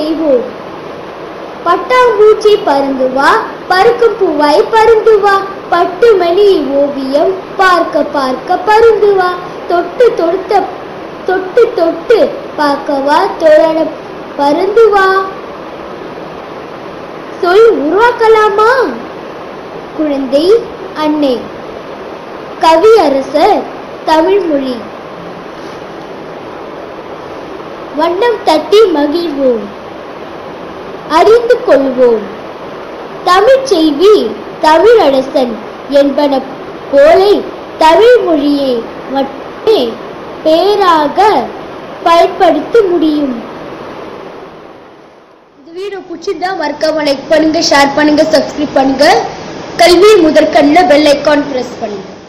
செய்வோம் பட்டாம்பூச்சி பறந்து வா பறக்கும் பூவாய் பறந்து வா பட்டு மணி ஓவியம் பார்க்க பார்க்க பருந்து வா தொட்டு தொடுத்த தொட்டு தொட்டு பார்க்கவா தொடர பருந்து வா சொல் உருவாக்கலாமா குழந்தை அன்னை கவியரசர் தமிழ்மொழி வண்ணம் தட்டி மகிழ்வோம் அறிந்து கொள்வோம் தமிழ்ச் செய்தி தமிழரசன் என்பன போலே தமிழ் மொழியை மட்டுமே பேராக பயன்படுத்த முடியும் இந்த வீடியோ பிடிச்சிருந்தா மறக்காம லைக் பண்ணுங்க ஷேர் பண்ணுங்க சப்ஸ்கிரைப் பண்ணுங்க கல்வி முதற்கண்ணில் பெல் ஐக்கான் பிரஸ் பண்ணுங்க